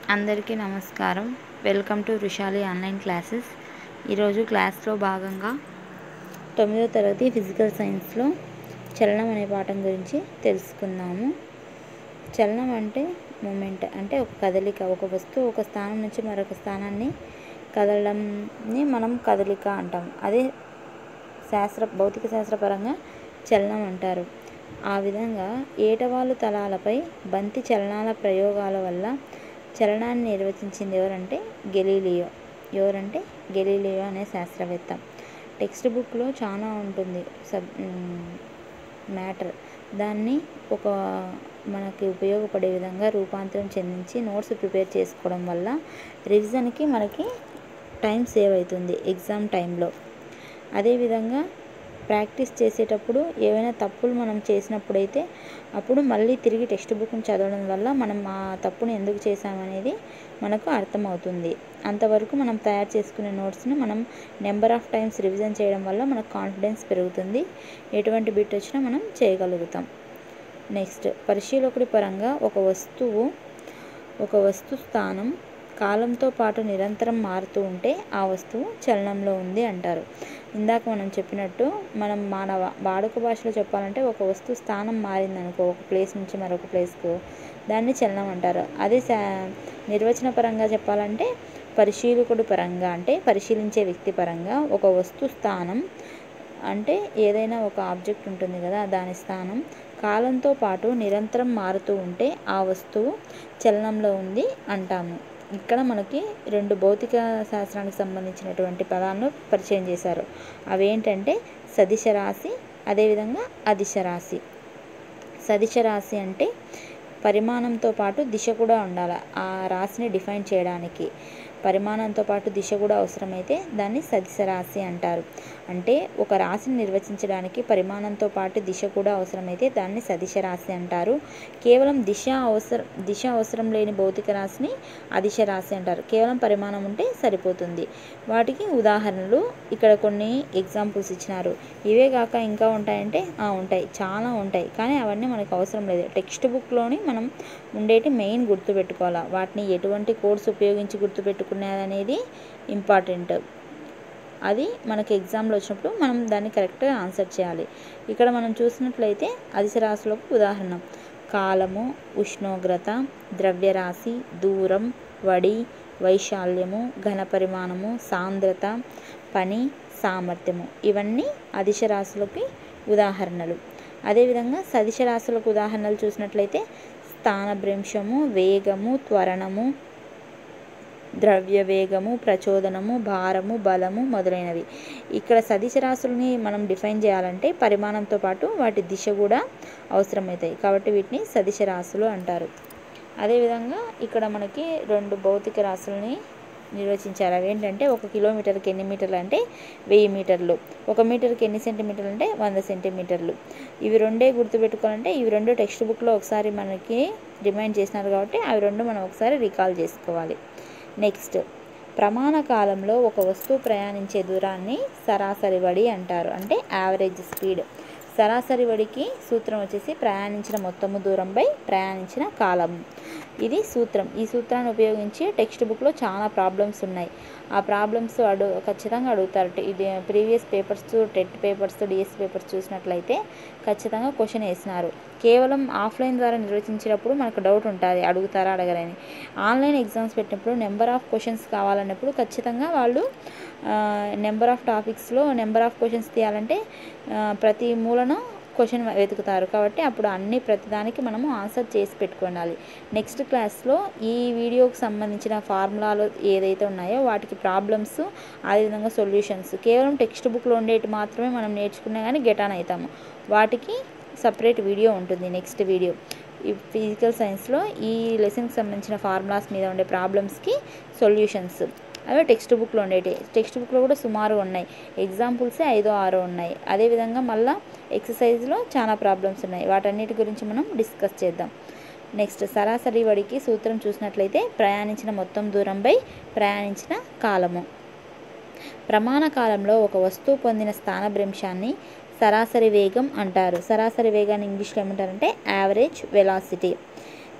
అందరికీ నమస్కారం welcome to Rushali online classes ఈరోజు క్లాస్లో భాగంగా తొమ్మిదో తరగతి ఫిజికల్ సైన్స్లో చలనం అనే పాఠం గురించి తెలుసుకుందాము చలనం అంటే మూమెంట్ అంటే ఒక కదలిక ఒక వస్తువు ఒక స్థానం నుంచి మరొక స్థానాన్ని కదలడంని మనం కదలిక అంటాం అదే శాస్త్ర భౌతిక శాస్త్రపరంగా చలనం అంటారు ఆ విధంగా ఏటవాలు తలాలపై బంతి చలనాల ప్రయోగాల వల్ల చలనాన్ని నిర్వచించింది ఎవరంటే గెలీలియో ఎవరంటే గెలీలియో అనే శాస్త్రవేత్త టెక్స్ట్ బుక్లో చాలా ఉంటుంది సబ్ మ్యాటర్ దాన్ని ఒక మనకి ఉపయోగపడే విధంగా రూపాంతరం చెందించి నోట్స్ ప్రిపేర్ చేసుకోవడం వల్ల రివిజన్కి మనకి టైం సేవ్ అవుతుంది ఎగ్జామ్ టైంలో అదేవిధంగా ప్రాక్టీస్ చేసేటప్పుడు ఏవైనా తప్పులు మనం చేసినప్పుడైతే అప్పుడు మళ్ళీ తిరిగి టెక్స్ట్ బుక్ని చదవడం వల్ల మనం ఆ తప్పును ఎందుకు చేసామనేది మనకు అర్థమవుతుంది అంతవరకు మనం తయారు చేసుకునే నోట్స్ని మనం నెంబర్ ఆఫ్ టైమ్స్ రివిజన్ చేయడం వల్ల మనకు కాన్ఫిడెన్స్ పెరుగుతుంది ఎటువంటి బిట్ వచ్చినా మనం చేయగలుగుతాం నెక్స్ట్ పరిశీలకుడి పరంగా ఒక వస్తువు ఒక వస్తు స్థానం కాలంతో పాటు నిరంతరం మారుతూ ఉంటే ఆ వస్తువు చలనంలో ఉంది అంటారు ఇందాక మనం చెప్పినట్టు మనం మన వాడుక భాషలో చెప్పాలంటే ఒక వస్తువు స్థానం మారిందనుకో ఒక ప్లేస్ నుంచి మరొక ప్లేస్కు దాన్ని చలనం అంటారు అదే నిర్వచన పరంగా చెప్పాలంటే పరిశీలకుడి పరంగా అంటే పరిశీలించే వ్యక్తి పరంగా ఒక వస్తు స్థానం అంటే ఏదైనా ఒక ఆబ్జెక్ట్ ఉంటుంది కదా దాని స్థానం కాలంతో పాటు నిరంతరం మారుతూ ఉంటే ఆ వస్తువు చలనంలో ఉంది అంటాము ఇక్కడ మనకి రెండు భౌతిక శాస్త్రానికి సంబంధించినటువంటి పదాలను పరిచయం చేశారు అవేంటంటే సదిశ రాశి అదేవిధంగా అదిశ రాశి సదిశ రాశి అంటే పరిమాణంతో పాటు దిశ కూడా ఉండాలి ఆ రాశిని డిఫైన్ చేయడానికి పరిమాణంతో పాటు దిశ కూడా అవసరమైతే దాన్ని సదిశ రాశి అంటారు అంటే ఒక రాశిని నిర్వచించడానికి పరిమాణంతో పాటు దిశ కూడా అవసరమైతే దాన్ని సదిశ రాశి అంటారు కేవలం దిశ అవసరం దిశ అవసరం లేని భౌతిక రాశిని అదిశ రాశి అంటారు కేవలం పరిమాణం ఉంటే సరిపోతుంది వాటికి ఉదాహరణలు ఇక్కడ కొన్ని ఎగ్జాంపుల్స్ ఇచ్చినారు ఇవే కాక ఇంకా ఉంటాయంటే ఉంటాయి చాలా ఉంటాయి కానీ అవన్నీ మనకు అవసరం లేదు టెక్స్ట్ బుక్లోని మనం ఉండేటి మెయిన్ గుర్తుపెట్టుకోవాలి వాటిని ఎటువంటి కోడ్స్ ఉపయోగించి గుర్తుపెట్టుకునేది అనేది ఇంపార్టెంట్ అది మనకి ఎగ్జామ్లో వచ్చినప్పుడు మనం దాన్ని కరెక్ట్గా ఆన్సర్ చేయాలి ఇక్కడ మనం చూసినట్లయితే అదిశరాశులకు ఉదాహరణ కాలము ఉష్ణోగ్రత ద్రవ్యరాశి దూరం వడి వైశాల్యము ఘన పరిమాణము సాంద్రత పని సామర్థ్యము ఇవన్నీ అదిశ రాశులకి ఉదాహరణలు అదేవిధంగా సదిశ రాశులకు ఉదాహరణలు చూసినట్లయితే స్థానభ్రంశము వేగము త్వరణము ద్రవ్య వేగము ప్రచోదనము భారము బలము మొదలైనవి ఇక్కడ సదిశ రాశుల్ని మనం డిఫైన్ చేయాలంటే పరిమాణంతో పాటు వాటి దిశ కూడా అవసరమవుతాయి కాబట్టి వీటిని సదిశ రాశులు అంటారు అదేవిధంగా ఇక్కడ మనకి రెండు భౌతిక రాశుల్ని నిర్వచించారు అవి ఏంటంటే ఒక కిలోమీటర్కి ఎన్ని మీటర్లు అంటే వెయ్యి మీటర్లు ఒక మీటర్కి ఎన్ని సెంటీమీటర్లు అంటే వంద సెంటీమీటర్లు ఇవి రెండే గుర్తుపెట్టుకోవాలంటే ఇవి రెండు టెక్స్ట్ బుక్లో ఒకసారి మనకి రిమైండ్ చేసినారు కాబట్టి అవి రెండు మనం ఒకసారి రికాల్ చేసుకోవాలి నెక్స్ట్ ప్రమాణ కాలంలో ఒక వస్తువు ప్రయాణించే దూరాన్ని సరాసరి వడి అంటారు అంటే యావరేజ్ స్పీడ్ సరాసరి వడికి సూత్రం వచ్చేసి ప్రయాణించిన మొత్తము దూరంపై ప్రయాణించిన కాలం ఇది సూత్రం ఈ సూత్రాన్ని ఉపయోగించి టెక్స్ట్ బుక్లో చాలా ప్రాబ్లమ్స్ ఉన్నాయి ఆ ప్రాబ్లమ్స్ అడు ఖచ్చితంగా అడుగుతారు ఇది previous papers TET papers DS papers చూసినట్లయితే ఖచ్చితంగా క్వశ్చన్ వేసినారు కేవలం ఆఫ్లైన్ ద్వారా నిర్వచించేటప్పుడు మనకు డౌట్ ఉంటుంది అడుగుతారా అడగరని ఆన్లైన్ ఎగ్జామ్స్ పెట్టినప్పుడు నెంబర్ ఆఫ్ క్వశ్చన్స్ కావాలన్నప్పుడు ఖచ్చితంగా వాళ్ళు నెంబర్ ఆఫ్ టాపిక్స్లో నెంబర్ ఆఫ్ క్వశ్చన్స్ తీయాలంటే ప్రతి మూలను క్వశ్చన్ వెతుకుతారు కాబట్టి అప్పుడు అన్ని ప్రతిదానికి మనము ఆన్సర్ చేసి పెట్టుకోవాలి నెక్స్ట్ క్లాస్లో ఈ వీడియోకి సంబంధించిన ఫార్ములాలు ఏదైతే ఉన్నాయో వాటికి ప్రాబ్లమ్స్ అదేవిధంగా సొల్యూషన్స్ కేవలం టెక్స్ట్ బుక్లో ఉండేటి మాత్రమే మనం నేర్చుకున్నా కానీ గెటాన్ అవుతాము వాటికి సపరేట్ వీడియో ఉంటుంది నెక్స్ట్ వీడియో ఈ ఫిజికల్ సైన్స్లో ఈ లెసన్కి సంబంధించిన ఫార్ములాస్ మీద ఉండే ప్రాబ్లమ్స్కి సొల్యూషన్స్ అవి టెక్స్ట్ బుక్లో ఉండేవి టెక్స్ట్ బుక్లో కూడా సుమారు ఉన్నాయి ఎగ్జాంపుల్సే ఐదో ఆరో ఉన్నాయి అదేవిధంగా మళ్ళీ ఎక్సర్సైజ్లో చాలా ప్రాబ్లమ్స్ ఉన్నాయి వాటన్నిటి గురించి మనం డిస్కస్ చేద్దాం నెక్స్ట్ సరాసరి వడికి సూత్రం చూసినట్లయితే ప్రయాణించిన మొత్తం దూరంపై ప్రయాణించిన కాలము ప్రమాణ కాలంలో ఒక వస్తువు పొందిన స్థానభ్రంశాన్ని సరాసరి వేగం అంటారు సరాసరి వేగాన్ని ఇంగ్లీష్లో ఏమంటారంటే యావరేజ్ వెలాసిటీ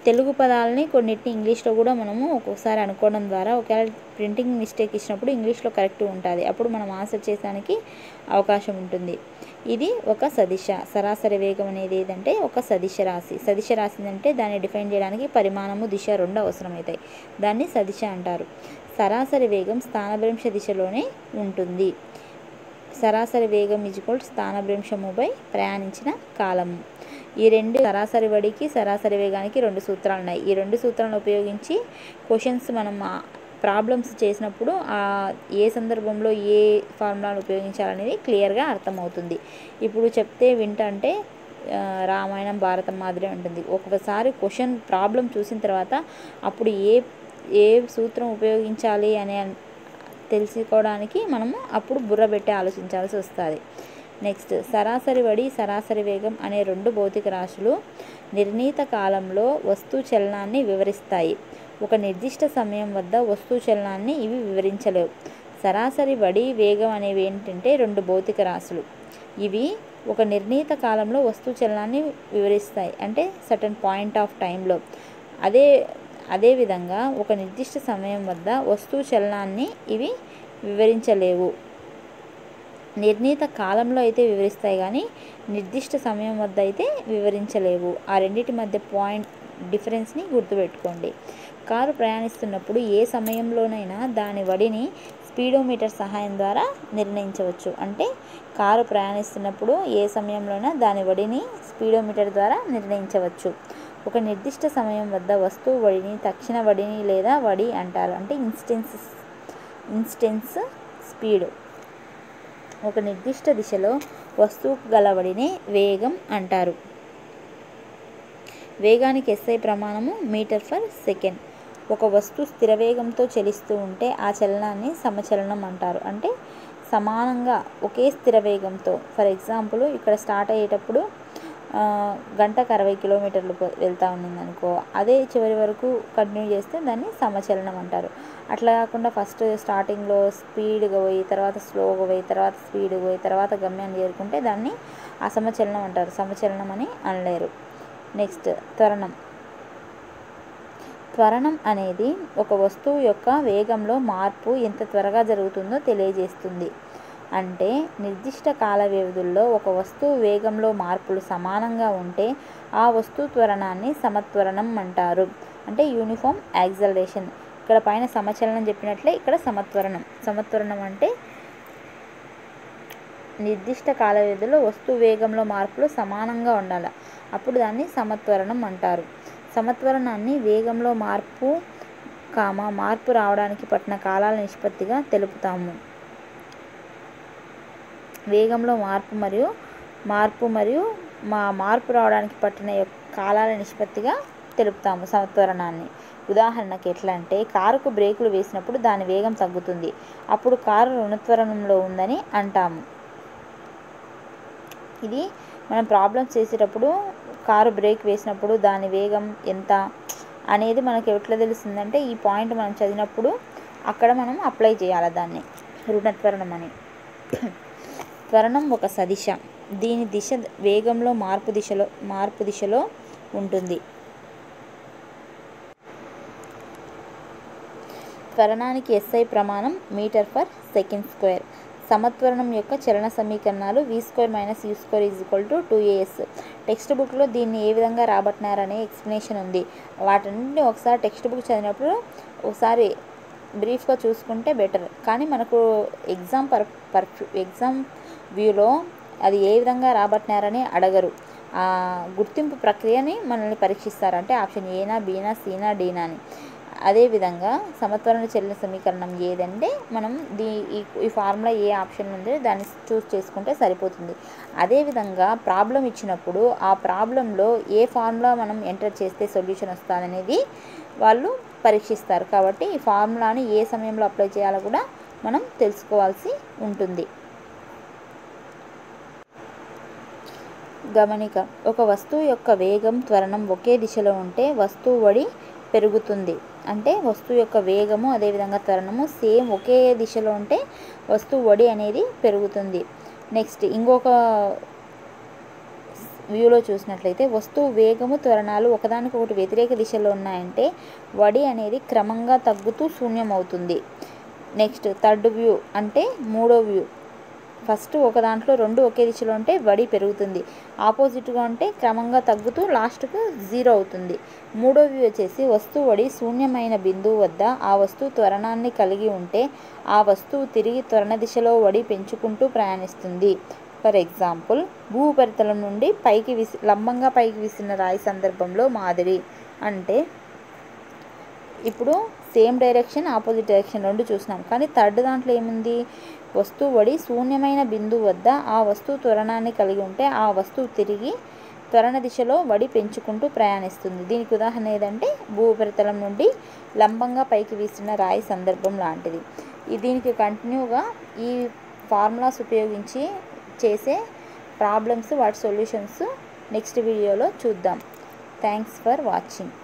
తెలుగు పదాలని కొన్నిటిని ఇంగ్లీష్లో కూడా మనము ఒక్కొక్కసారి అనుకోవడం ద్వారా ఒకవేళ ప్రింటింగ్ మిస్టేక్ ఇచ్చినప్పుడు ఇంగ్లీష్లో కరెక్ట్ ఉంటుంది అప్పుడు మనం ఆన్సర్ చేసడానికి అవకాశం ఉంటుంది ఇది ఒక సదిశ సరాసరి వేగం అనేది ఏదంటే ఒక సదిశ రాశి సదిశ రాశి అంటే దాన్ని డిఫైన్ చేయడానికి పరిమాణము దిశ రెండు అవసరమవుతాయి దాన్ని సదిశ అంటారు సరాసరి వేగం స్థానభ్రంశ దిశలోనే ఉంటుంది సరాసరి వేగం ఈజ్వల్ స్థానభ్రంశముపై ప్రయాణించిన కాలము ఈ రెండు సరాసరి వడికి సరాసరి వేగానికి రెండు సూత్రాలు ఉన్నాయి ఈ రెండు సూత్రాలను ఉపయోగించి క్వశ్చన్స్ మనం ప్రాబ్లమ్స్ చేసినప్పుడు ఏ సందర్భంలో ఏ ఫార్ములాను ఉపయోగించాలనేది క్లియర్గా అర్థమవుతుంది ఇప్పుడు చెప్తే వింటంటే రామాయణం భారతం మాదిరి ఉంటుంది ఒకసారి క్వశ్చన్ ప్రాబ్లం చూసిన తర్వాత అప్పుడు ఏ ఏ సూత్రం ఉపయోగించాలి అనే తెలుసుకోవడానికి మనము అప్పుడు బుర్ర పెట్టి ఆలోచించాల్సి వస్తుంది నెక్స్ట్ సరాసరి వడి సరాసరి వేగం అనే రెండు భౌతిక రాశులు నిర్ణీత కాలంలో వస్తు చలనాన్ని వివరిస్తాయి ఒక నిర్దిష్ట సమయం వద్ద వస్తు చలనాన్ని ఇవి వివరించలేవు సరాసరి వడి వేగం అనేవి ఏంటంటే రెండు భౌతిక రాశులు ఇవి ఒక నిర్ణీత కాలంలో వస్తు చలనాన్ని వివరిస్తాయి అంటే సటన్ పాయింట్ ఆఫ్ టైంలో అదే అదేవిధంగా ఒక నిర్దిష్ట సమయం వద్ద వస్తువు చలనాన్ని ఇవి వివరించలేవు నిర్ణీత కాలంలో అయితే వివరిస్తాయి కానీ నిర్దిష్ట సమయం వద్ద అయితే వివరించలేవు ఆ రెండింటి మధ్య పాయింట్ డిఫరెన్స్ని గుర్తుపెట్టుకోండి కారు ప్రయాణిస్తున్నప్పుడు ఏ సమయంలోనైనా దాని వడిని స్పీడోమీటర్ సహాయం ద్వారా నిర్ణయించవచ్చు అంటే కారు ప్రయాణిస్తున్నప్పుడు ఏ సమయంలోనైనా దాని వడిని స్పీడోమీటర్ ద్వారా నిర్ణయించవచ్చు ఒక నిర్దిష్ట సమయం వద్ద వస్తువు వడిని తక్షణ వడిని లేదా వడి అంటారు అంటే ఇన్స్టెన్స్ ఇన్స్టెన్స్ స్పీడ్ ఒక నిర్దిష్ట దిశలో వస్తువు గల వడిని వేగం అంటారు వేగానికి ఎస్ఐ ప్రమాణము మీటర్ ఫర్ సెకండ్ ఒక వస్తువు స్థిర వేగంతో చలిస్తూ ఉంటే ఆ చలనాన్ని సమచలనం అంటారు అంటే సమానంగా ఒకే స్థిర వేగంతో ఫర్ ఎగ్జాంపుల్ ఇక్కడ స్టార్ట్ అయ్యేటప్పుడు గంటకు అరవై కిలోమీటర్లు వెళ్తూ ఉన్నింది అనుకో అదే చివరి వరకు కంటిన్యూ చేస్తే దాన్ని సమచలనం అంటారు అట్లా కాకుండా ఫస్ట్ స్టార్టింగ్లో స్పీడ్గా పోయి తర్వాత స్లోగా పోయి తర్వాత స్పీడ్గా పోయి తర్వాత గమ్యాన్ని చేరుకుంటే దాన్ని అసమచలనం అంటారు సమచలనం అని అనలేరు నెక్స్ట్ త్వరణం త్వరణం అనేది ఒక వస్తువు యొక్క వేగంలో మార్పు ఎంత త్వరగా జరుగుతుందో తెలియజేస్తుంది అంటే నిర్దిష్ట కాల వ్యవధుల్లో ఒక వస్తువు వేగంలో మార్పులు సమానంగా ఉంటే ఆ వస్తువు త్వరణాన్ని సమత్వరణం అంటారు అంటే యూనిఫామ్ యాక్సలరేషన్ ఇక్కడ పైన సమచలనం చెప్పినట్లే ఇక్కడ సమత్వరణం సమత్వరణం అంటే నిర్దిష్ట కాల వ్యవధిలో వస్తువు వేగంలో మార్పులు సమానంగా ఉండాలి అప్పుడు దాన్ని సమత్వరణం అంటారు సమత్వరణాన్ని వేగంలో మార్పు కామ మార్పు రావడానికి పట్టిన కాలాల నిష్పత్తిగా తెలుపుతాము వేగంలో మార్పు మరియు మార్పు మరియు మా మార్పు రావడానికి పట్టిన కాలాల నిష్పత్తిగా తెలుపుతాము సమత్వరణాన్ని ఉదాహరణకి ఎట్లా అంటే కారుకు బ్రేకులు వేసినప్పుడు దాని వేగం తగ్గుతుంది అప్పుడు కారు రుణత్వరణంలో ఉందని అంటాము ఇది మనం ప్రాబ్లమ్స్ చేసేటప్పుడు కారు బ్రేక్ వేసినప్పుడు దాని వేగం ఎంత అనేది మనకు ఎట్లా తెలుస్తుందంటే ఈ పాయింట్ మనం చదివినప్పుడు అక్కడ మనం అప్లై చేయాలి దాన్ని రుణత్వరణం అని త్వరణం ఒక సదిశ దీని దిశ వేగంలో మార్పు దిశలో మార్పు దిశలో ఉంటుంది త్వరణానికి ఎస్ఐ ప్రమాణం మీటర్ పర్ సెకండ్ స్క్వేర్ సమత్వరణం యొక్క చలన సమీకరణాలు V square minus U square is equal to two AS text బుక్లో దీన్ని ఏ విధంగా రాబట్టినారనే ఎక్స్ప్లెనేషన్ ఉంది వాటన్నింటినీ ఒకసారి టెక్స్ట్ బుక్ చదివినప్పుడు ఒకసారి బ్రీఫ్గా చూసుకుంటే బెటర్ కానీ మనకు ఎగ్జామ్ పర్ పర్ ఎగ్జామ్ వ్యూలో అది ఏ విధంగా రాబట్టినారని అడగరు ఆ గుర్తింపు ప్రక్రియని మనల్ని పరీక్షిస్తారు అంటే ఆప్షన్ ఏనా బీనా సీనా డీనా అని అదేవిధంగా సమత్వరణ చలన సమీకరణం ఏదంటే మనం దీ ఈ ఈ ఫార్ములా ఏ ఆప్షన్ ఉందో దాన్ని చూస్ చేసుకుంటే సరిపోతుంది అదేవిధంగా ప్రాబ్లం ఇచ్చినప్పుడు ఆ ప్రాబ్లంలో ఏ ఫార్ములా మనం ఎంటర్ చేస్తే సొల్యూషన్ వస్తుందనేది వాళ్ళు పరీక్షిస్తారు కాబట్టి ఈ ఫార్ములాని ఏ సమయంలో అప్లై చేయాలో కూడా మనం తెలుసుకోవాల్సి ఉంటుంది గమనిక ఒక వస్తువు యొక్క వేగం త్వరణం ఒకే దిశలో ఉంటే వస్తువు వడి పెరుగుతుంది అంటే వస్తువు యొక్క వేగము అదేవిధంగా త్వరణము సేమ్ ఒకే దిశలో ఉంటే వస్తువు వడి అనేది పెరుగుతుంది నెక్స్ట్ ఇంకొక వ్యూలో చూసినట్లయితే వస్తువు వేగము త్వరణాలు ఒకదానికొకటి వ్యతిరేక దిశలో ఉన్నాయంటే వడి అనేది క్రమంగా తగ్గుతూ శూన్యం అవుతుంది నెక్స్ట్ థర్డ్ వ్యూ అంటే మూడో వ్యూ ఫస్ట్ ఒక దాంట్లో రెండు ఒకే దిశలో ఉంటే వడి పెరుగుతుంది ఆపోజిట్గా ఉంటే క్రమంగా తగ్గుతూ లాస్ట్కు జీరో అవుతుంది మూడో వ్యూ వచ్చేసి వస్తువు వడి శూన్యమైన బిందువు వద్ద ఆ వస్తువు త్వరణాన్ని కలిగి ఉంటే ఆ వస్తువు తిరిగి త్వరణ దిశలో వడి పెంచుకుంటూ ప్రయాణిస్తుంది ఫర్ ఎగ్జాంపుల్ భూ ఉపరితలం నుండి పైకి విసి లంబంగా పైకి విసిన రాయి సందర్భంలో మాదిరి అంటే ఇప్పుడు సేమ్ డైరెక్షన్ ఆపోజిట్ డైరెక్షన్ రెండు చూసినాం కానీ థర్డ్ దాంట్లో ఏముంది వస్తువు వడి శూన్యమైన బిందువు వద్ద ఆ వస్తువు త్వరణాన్ని కలిగి ఉంటే ఆ వస్తువు తిరిగి త్వరణ దిశలో వడి పెంచుకుంటూ ప్రయాణిస్తుంది దీనికి ఉదాహరణ ఏదంటే భూ ఉపరితలం నుండి లంబంగా పైకి వీసిన రాయి సందర్భం లాంటిది ఈ దీనికి కంటిన్యూగా ఈ ఫార్ములాస్ ఉపయోగించి చేసే ప్రాబ్లమ్స్ వాటి సొల్యూషన్స్ నెక్స్ట్ వీడియోలో చూద్దాం థ్యాంక్స్ ఫర్ వాచింగ్